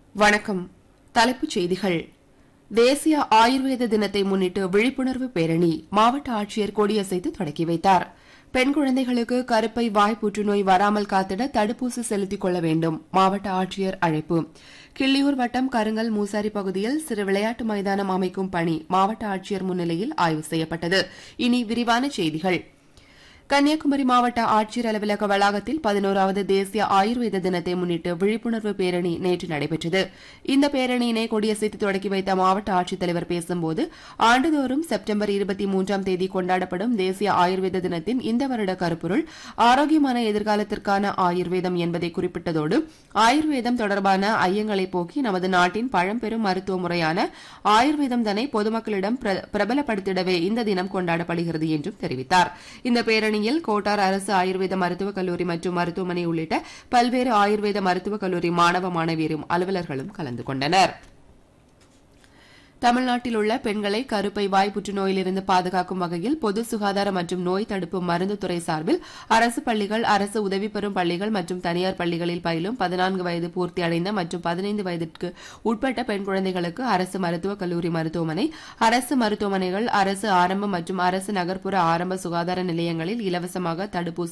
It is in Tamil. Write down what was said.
வணக்கம் தலைப்புச் செய்திகள் தேசிய ஆயுர்வேத தினத்தை முன்னிட்டு விழிப்புணர்வு பேரணி மாவட்ட ஆட்சியர் கொடியசைத்து தொடக்கி வைத்தார் பெண் குழந்தைகளுக்கு கருப்பை வாய் புற்றுநோய் வராமல் காத்திட தடுப்பூசி செலுத்திக் கொள்ள வேண்டும் மாவட்ட ஆட்சியர் அழைப்பு கிள்ளியூர் வட்டம் கருங்கல் மூசாரி பகுதியில் சிறு விளையாட்டு மைதானம் அமைக்கும் பணி மாவட்ட ஆட்சியர் முன்னிலையில் ஆய்வு செய்யப்பட்டது இனி விரிவான செய்திகள் கன்னியாகுமரி மாவட்ட ஆட்சியர் அலுவலக வளாகத்தில் பதினோராவது தேசிய ஆயுர்வேத தினத்தை முன்னிட்டு விழிப்புணர்வு பேரணி நேற்று நடைபெற்றது இந்த பேரணியினை கொடியசைத்து தொடக்கி வைத்த மாவட்ட ஆட்சித்தலைவர் பேசும்போது ஆண்டுதோறும் செப்டம்பர் இருபத்தி மூன்றாம் தேதி கொண்டாடப்படும் தேசிய ஆயுர்வேத தினத்தின் இந்த வருட கருப்பொருள் ஆரோக்கியமான எதிர்காலத்திற்கான ஆயுர்வேதம் என்பதை குறிப்பிட்டதோடு ஆயுர்வேதம் தொடர்பான ஐயங்களை போக்கி நமது நாட்டின் பழம்பெரும் மருத்துவ முறையான ஆயுர்வேதம் தன்னை பொதுமக்களிடம் பிர- பிரபலப்படுத்திடவே இந்த தினம் கொண்டாடப்படுகிறது என்றும் தெரிவித்தார் இந்த பேரணியில் கோட்டார் அரசு ஆயுர்வேத மருத்துவக் கல்லூரி மற்றும் மருத்துவமனை உள்ளிட்ட பல்வேறு ஆயுர்வேத மருத்துவக் கல்லூரி மாணவ மாணவியரும் அலுவலர்களும் கலந்து கொண்டனர் தமிழ்நாட்டில் உள்ள பெண்களை கருப்பை வாய் புற்றுநோயிலிருந்து பாதுகாக்கும் வகையில் பொது சுகாதார மற்றும் நோய் தடுப்பு மருந்து துறை சார்பில் அரசு பள்ளிகள் அரசு உதவி பெறும் பள்ளிகள் மற்றும் தனியார் பள்ளிகளில் பயிலும் பதினான்கு வயது பூர்த்தி அடைந்த மற்றும் பதினைந்து வயதிற்கு உட்பட்ட பெண் குழந்தைகளுக்கு அரசு மருத்துவக் கல்லூரி மருத்துவமனை அரசு மருத்துவமனைகள் அரசு ஆரம்ப மற்றும் அரசு நகர்ப்புற ஆரம்ப சுகாதார நிலையங்களில் இலவசமாக தடுப்பூசி